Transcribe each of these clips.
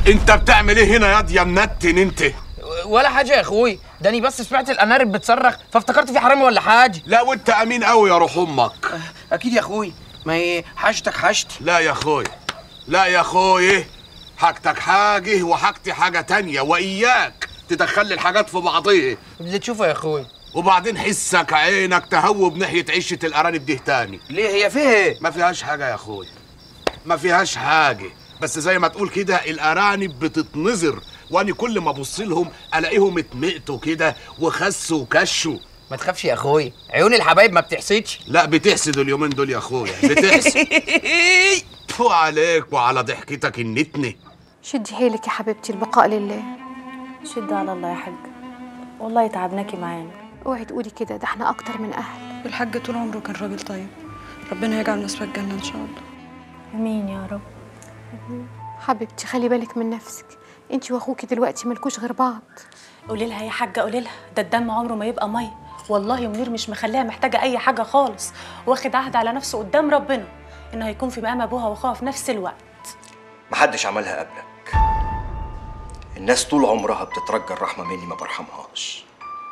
انت بتعمل ايه هنا ياض يا منتن انت ولا حاجه يا اخوي داني بس سمعت الانارب بتصرخ فافتكرت في حرامي ولا حاجه لا وانت امين قوي يا روح امك اكيد يا اخوي ما هي حاجتك حاجتي لا يا اخوي لا يا اخوي حاجتك حاجه وحاجتي حاجه تانية واياك تدخل الحاجات في بعضيها اللي تشوفه يا اخوي وبعدين حسك عينك تهوب ناحيه عشه الارانب دي تاني ليه هي فيها ايه ما فيهاش حاجه يا اخوي ما فيهاش حاجه بس زي ما تقول كده الارانب بتتنظر وانا كل ما ابص لهم الاقيهم اتمقتوا كده وخسوا وكشوا ما تخافش يا اخوي عيون الحبايب ما بتحسدش لا بتحسدوا اليومين دول يا اخويا بتحسد فو عليك وعلى ضحكتك النتنه شدي حيلك يا حبيبتي البقاء لله شد على الله يا حاج والله تعبناكي معانا اوعي تقولي كده ده احنا اكتر من اهل والحاج طول عمره كان راجل طيب ربنا يجعل نصف الجنة إن شاء الله امين يا رب حبيبتي خلي بالك من نفسك انت واخوكي دلوقتي ملكوش غير بعض قولي لها يا حاجه قولي لها ده الدم عمره ما يبقى ميه والله منير مش مخليها محتاجه اي حاجه خالص واخد عهد على نفسه قدام ربنا انه هيكون في مقام ابوها واخوها في نفس الوقت محدش عملها قبلك الناس طول عمرها بتترجى الرحمة مني ما برحمهاش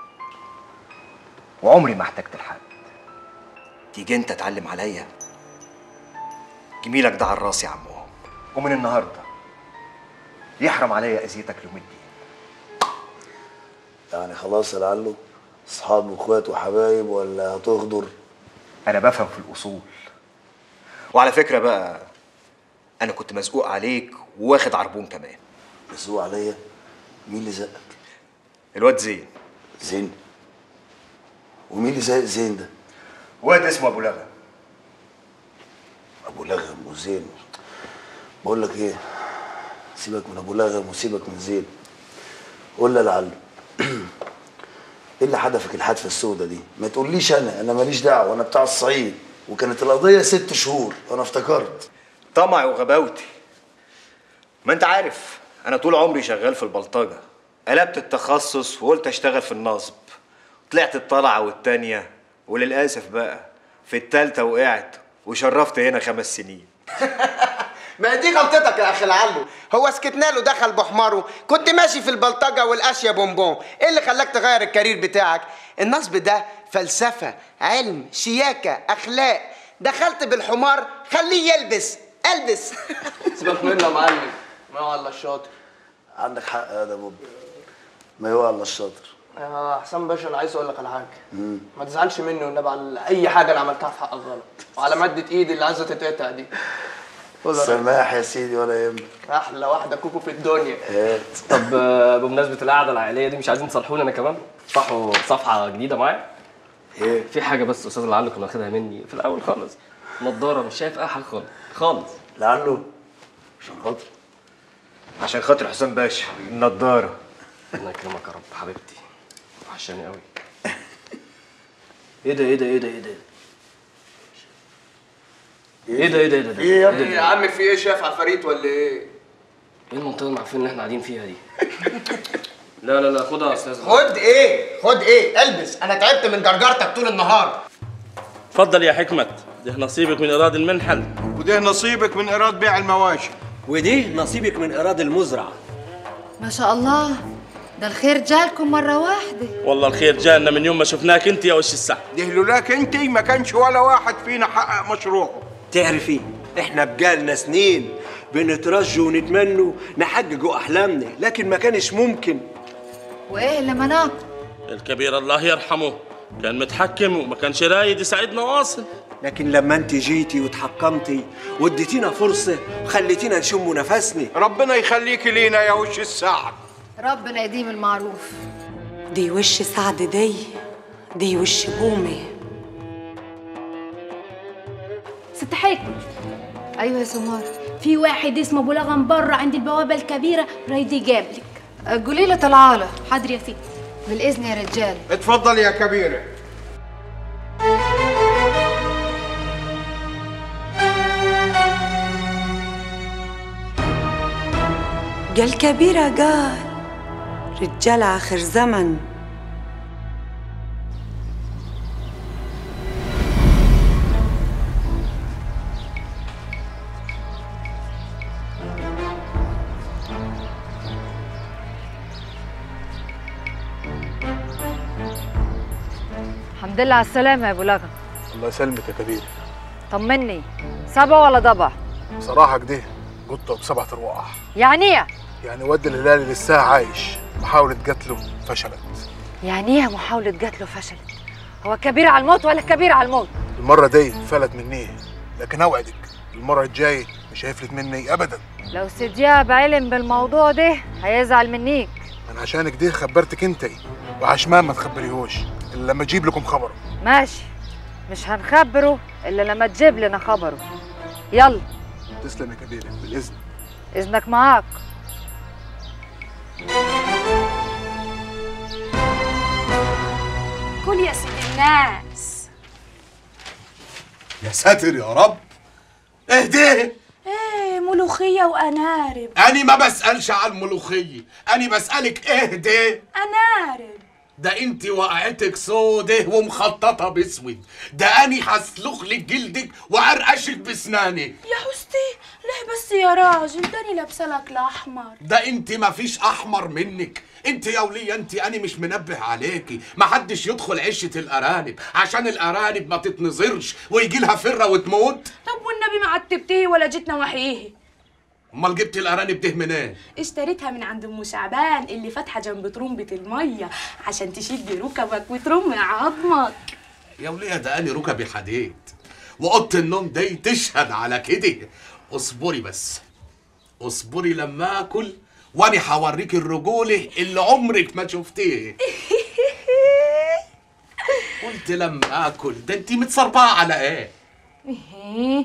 وعمري ما احتجت لحد تيجي انت تعلم عليا جميلك ده على راسي يا عمهم ومن النهارده يحرم عليا اذيتك ليوم الدين يعني خلاص يا لعله اصحاب واخوات وحبايب ولا هتغدر انا بفهم في الاصول وعلى فكره بقى انا كنت مزقوق عليك وواخد عربون كمان مسؤول عليا مين اللي زقك الواد زين زين ومين اللي زق زين ده واد اسمه ابو لغم ابو لغم وزين بقول لك ايه سيبك من ابو لغم وسيبك من زين قول لي يا لعله ايه اللي حدفك الحدفه السوداء دي ما تقوليش انا انا ماليش دعوه انا بتاع الصعيد وكانت القضيه ست شهور انا افتكرت طمعي وغباوتي ما انت عارف انا طول عمري شغال في البلطجه قلبت التخصص وقلت اشتغل في النصب طلعت الطلعه والتانيه وللاسف بقى في التالتة وقعت وشرفت هنا خمس سنين ما دي غلطتك يا اخي العلو هو سكتنا له دخل بحماره كنت ماشي في البلطجه والاشياء بونبون ايه اللي خلاك تغير الكارير بتاعك النصب ده فلسفه علم شياكه اخلاق دخلت بالحمار خليه يلبس البس سيبك منه يا معلم ما هو الله الشاطر عندك حق يا ده بوب ما يوقع الا الشاطر يا حسام باشا انا عايز اقول لك على حاجه ما تزعلش مني والنبي على اي حاجه انا عملتها في حقك غلط وعلى ماده ايدي اللي عايزه تتقطع دي قول يا راجل. سماح يا سيدي ولا يهمك احلى واحده كوكو في الدنيا هات طب آه، بمناسبة القعدة العائلية دي مش عايزين تصالحوني أنا كمان؟ صحوا صفحة جديدة معايا؟ ايه في حاجة بس أستاذ لعله كان واخدها مني في الأول خالص نضارة مش شايف أي حاجة خالص خالص لعله عشان خاطر عشان خاطر حسام باشا النضاره الله يكرمك يا رب حبيبتي وحشاني قوي ايه ده ايه ده ايه ده ايه ده ايه ده ايه ده ايه ده ايه يا ايه ابني يا عم في ايه شايف عفاريت ولا ايه ايه المنطقة اللي عارفين ان احنا قاعدين فيها دي لا لا لا خدها يا استاذ خد ايه خد ايه البس انا تعبت من جرجرتك طول النهار اتفضل يا حكمت ده نصيبك من ايراد المنحل وده نصيبك من ايراد بيع المواشي ودي نصيبك من ايراد المزرعه ما شاء الله ده الخير جالكم مرة واحدة والله الخير جانا من يوم ما شفناك انت يا وش السحر ده لولاك انت ما كانش ولا واحد فينا حقق مشروعه تعرفي احنا بقالنا سنين بنترجوا ونتمنوا نحققوا احلامنا لكن ما كانش ممكن وايه اللي مناكم الكبير الله يرحمه كان متحكم وما كانش رايد يساعدنا واصل لكن لما انت جيتي وتحكمتي واديتينا فرصه وخليتينا نشم نفسنا ربنا يخليك لينا يا وش السعد ربنا يديم المعروف دي وش سعد دي دي وش بومي ست حكمة ايوه يا سمار في واحد اسمه ابو لغم بره عند البوابه الكبيره رايد يجابلك قولي له طلعاله حاضر يا ستي بالاذن يا رجال اتفضل يا كبيره قال كبيرة قال رجال آخر زمن الحمد لله على السلامة يا أبو لغم الله يسلمك يا كبير طمني سبع ولا ضبع بصراحة كده قطة بسبعة أرواح يعني إيه؟ يعني ود الهلالي لسه عايش محاولة قتله فشلت يعني إيه محاولة قتله فشلت هو كبير على الموت ولا كبير على الموت المرة دي فلت مني لكن أوعدك المرة الجاية مش هيفلت مني أبدا لو سيدياب علم بالموضوع ده هيزعل منيك أنا عشانك دي خبرتك أنتي وعشمان ما تخبريهوش إلا لما أجيب لكم خبر ماشي مش هنخبره إلا لما تجيب لنا خبره يلا تسلم يا كبير بالإذن إذنك معاك كل يا سيد الناس يا ساتر يا رب اهدي ايه ملوخية وأنارب أنا ما بسألش على الملوخية أنا بسألك اهدي أنارب ده انت وقعتك سودة ومخططة باسود ده أنا هسلخ لك جلدك وعرقشك بسناني يا حستي ليه بس يا راجل داني لابسه لك الأحمر ده انت ما فيش احمر منك انت يا وليه انت انا مش منبه عليكي ما حدش يدخل عشه الارانب عشان الارانب ما تتنظرش ويجي لها فره وتموت طب والنبي ما عتبتيه ولا جيت نواحيه امال جبت الارانب ده منين اشتريتها من عند ام شعبان اللي فاتحه جنب ترمبة المية عشان تشد ركبك وترم عظمك يا وليه ده انا ركبي حديد واوضه النوم دي تشهد على كده اصبري بس اصبري لما اكل وانا هوريك الرجوله اللي عمرك ما شفتيه قلت لما اكل ده انت متصربعه على ايه إيه؟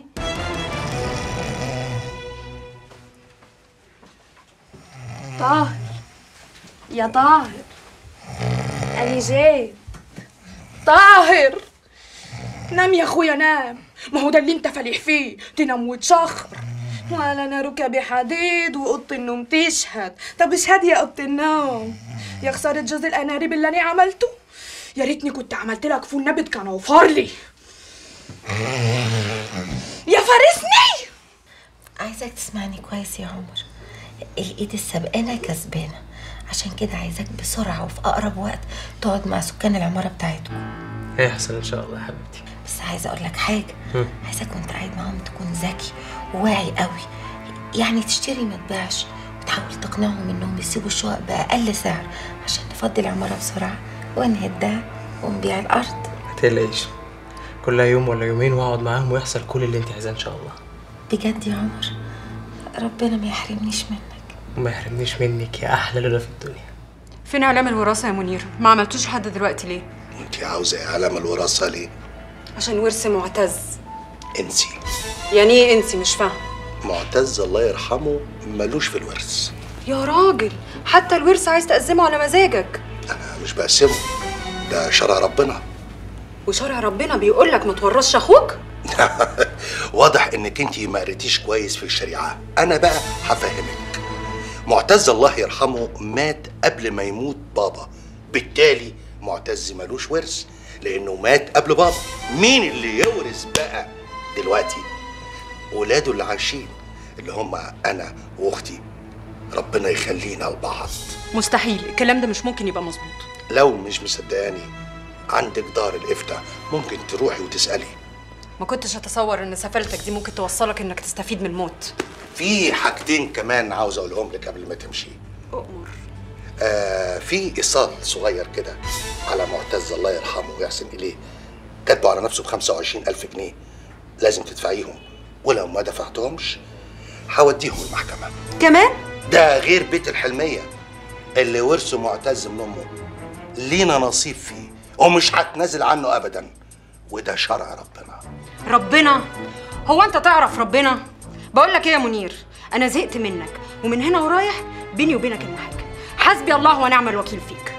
طاهر يا طاهر أنا جيت طاهر نام يا اخويا نام ما هو ده اللي انت فالح فيه تنام وتشخر ولا انا ركبي حديد واوضه النوم تشهد طب اشهد يا اوضه النوم يا خساره جوز الاناريب اللي انا عملته يا ريتني كنت عملت لك فول نبت كان اوفر لي يا فارسني عايزك تسمعني كويس يا عمر الايد السبقانة كسبانة عشان كده عايزاك بسرعة وفي أقرب وقت تقعد مع سكان العمارة بتاعتكم هيحصل ان شاء الله يا حبيبتي بس عايزة أقول لك حاجة هم. عايزاك وأنت قاعد معاهم تكون ذكي وواعي قوي يعني تشتري ما تبيعش وتحاول تقنعهم إنهم يسيبوا الشقق بأقل سعر عشان نفضي العمارة بسرعة ونهدها ونبيع الأرض ما تقلقيش كلها يوم ولا يومين واقعد معاهم ويحصل كل اللي انت عايزاه ان شاء الله بجد يا عمر ربنا ما يحرمنيش منك وما يحرمنيش منك يا احلى لولا في الدنيا فين اعلام الوراثه يا منير ما عملتوش لحد دلوقتي ليه انت عاوزه اعلام الوراثه ليه عشان ورث معتز انسي يعني ايه انسي مش فاهم معتز الله يرحمه ملوش في الورث يا راجل حتى الورث عايز تقسمه على مزاجك انا مش بقسمه ده شرع ربنا وشرع ربنا بيقول لك ما تورثش اخوك واضح انك انت ما قريتيش كويس في الشريعه انا بقى هفهمك معتز الله يرحمه مات قبل ما يموت بابا بالتالي معتز ملوش ورث لانه مات قبل بابا مين اللي يورث بقى دلوقتي ولاده اللي عايشين اللي هم انا واختي ربنا يخلينا لبعض مستحيل الكلام ده مش ممكن يبقى مظبوط لو مش مصدقاني عندك دار الافتاء ممكن تروحي وتسالي ما كنتش اتصور ان سفرتك دي ممكن توصلك انك تستفيد من الموت في حاجتين كمان عاوز اقولهم لك قبل ما تمشي أؤمر آه في ايصال صغير كده على معتز الله يرحمه ويحسن اليه كاتبه على نفسه ب 25000 جنيه لازم تدفعيهم ولو ما دفعتهمش هوديهم المحكمه كمان ده غير بيت الحلميه اللي ورثه معتز من امه لينا نصيب فيه ومش هتنازل عنه ابدا وده شرع ربنا ربنا هو انت تعرف ربنا بقول لك ايه يا منير انا زهقت منك ومن هنا ورايح بيني وبينك المحاكم حسبي الله ونعم الوكيل فيك